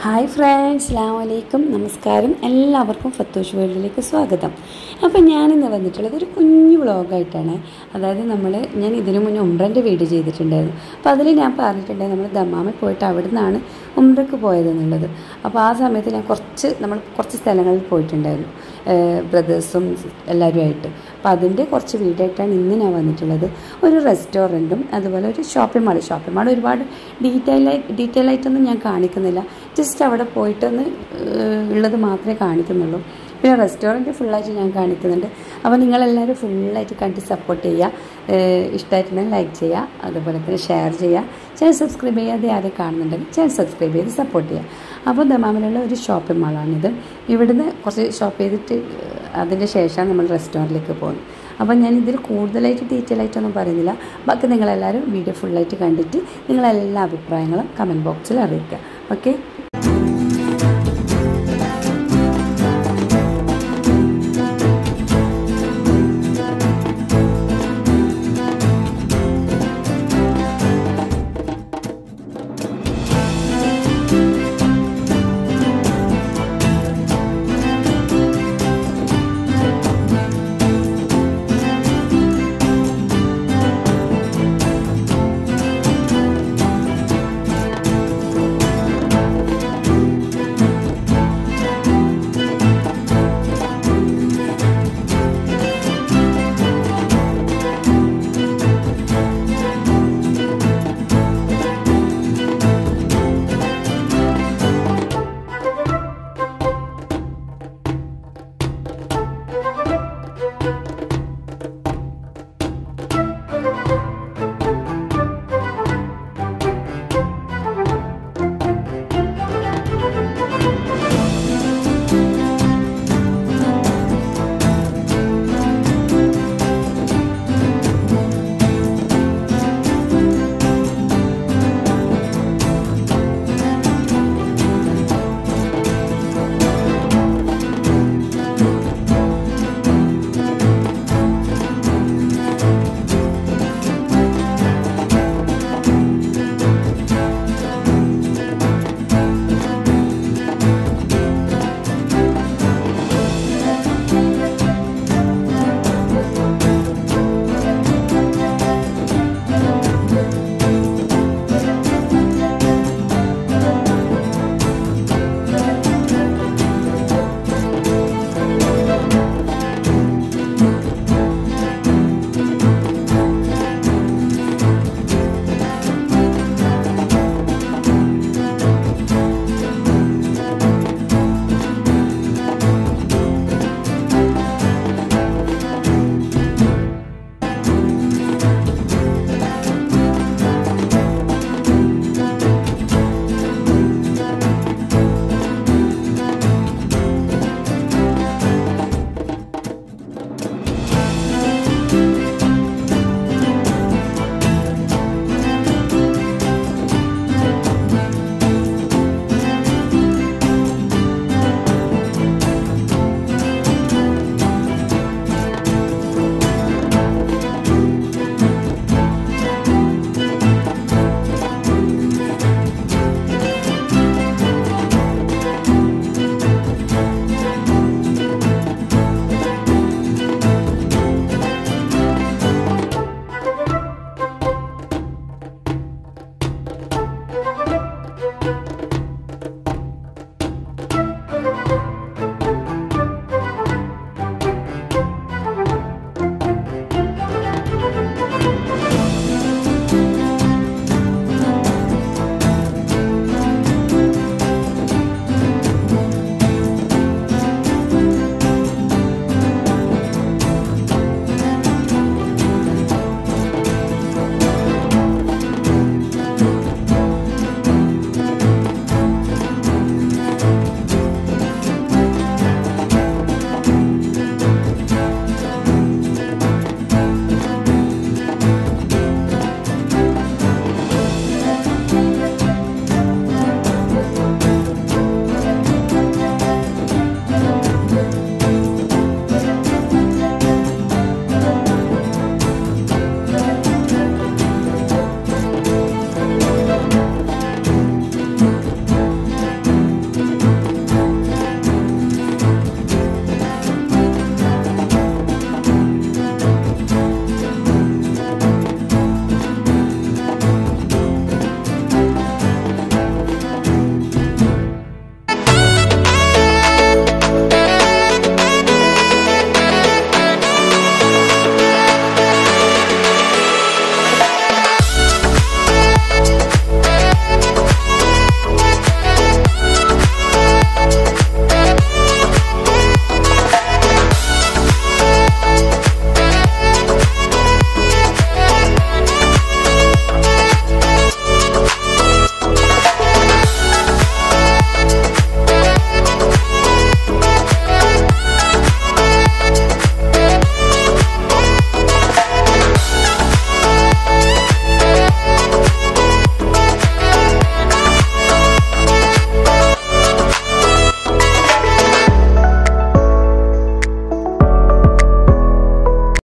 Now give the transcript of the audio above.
hi friends അസ്സാം വലൈക്കും നമസ്കാരം എല്ലാവർക്കും ഫത്തൂഷ് വേൾഡിലേക്ക് സ്വാഗതം അപ്പോൾ ഞാനിന്ന് വന്നിട്ടുള്ളത് ഒരു കുഞ്ഞു വ്ളോഗായിട്ടാണ് അതായത് നമ്മൾ ഞാൻ ഇതിനു മുന്നേ ഉംറൻ്റെ വീഡിയോ ചെയ്തിട്ടുണ്ടായിരുന്നു അപ്പോൾ അതിൽ ഞാൻ പറഞ്ഞിട്ടുണ്ടായിരുന്നു നമ്മൾ ദമ്മാമിൽ പോയിട്ട് അവിടെ നിന്നാണ് ഉംറക്ക് പോയതെന്നുള്ളത് അപ്പോൾ ആ സമയത്ത് ഞാൻ കുറച്ച് നമ്മൾ കുറച്ച് സ്ഥലങ്ങളിൽ പോയിട്ടുണ്ടായിരുന്നു ബ്രദേഴ്സും എല്ലാവരുമായിട്ട് അപ്പോൾ അതിൻ്റെ കുറച്ച് വീഡിയോ ആയിട്ടാണ് ഇന്ന് ഞാൻ വന്നിട്ടുള്ളത് ഒരു റെസ്റ്റോറൻറ്റും അതുപോലെ ഒരു ഷോപ്പിംഗ് മാൾ ഷോപ്പിംഗ് മാൾ ഒരുപാട് ഡീറ്റെയിൽ ആയി ഡീറ്റെയിൽ ആയിട്ടൊന്നും ഞാൻ കാണിക്കുന്നില്ല ജസ്റ്റ് അവിടെ പോയിട്ടൊന്ന് ഉള്ളത് മാത്രമേ കാണിക്കുന്നുള്ളൂ പിന്നെ റെസ്റ്റോറൻറ്റ് ഫുള്ളായിട്ട് ഞാൻ കാണിക്കുന്നുണ്ട് അപ്പോൾ നിങ്ങളെല്ലാവരും ഫുള്ളായിട്ട് കണ്ട് സപ്പോർട്ട് ചെയ്യുക ഇഷ്ടമായിട്ടുണ്ടെങ്കിൽ ലൈക്ക് ചെയ്യുക അതുപോലെ തന്നെ ഷെയർ ചെയ്യുക ചാനൽ സബ്സ്ക്രൈബ് ചെയ്യാതെ ആരെ കാണുന്നുണ്ടെങ്കിൽ ചാനൽ സബ്സ്ക്രൈബ് ചെയ്ത് സപ്പോർട്ട് ചെയ്യുക അപ്പോൾ ദമാമിലുള്ള ഒരു ഷോപ്പിംഗ് മാളാണിത് ഇവിടുന്ന് കുറച്ച് ഷോപ്പ് ചെയ്തിട്ട് അതിൻ്റെ ശേഷം നമ്മൾ റെസ്റ്റോറൻറ്റിലേക്ക് പോകുന്നു അപ്പോൾ ഞാൻ ഇതിൽ കൂടുതലായിട്ട് ഡീറ്റെയിൽ ആയിട്ടൊന്നും പറയുന്നില്ല ബാക്കി നിങ്ങളെല്ലാവരും വീഡിയോ ഫുള്ളായിട്ട് കണ്ടിട്ട് നിങ്ങളെല്ലാ അഭിപ്രായങ്ങളും കമൻറ്റ് ബോക്സിൽ അറിയിക്കുക ഓക്കെ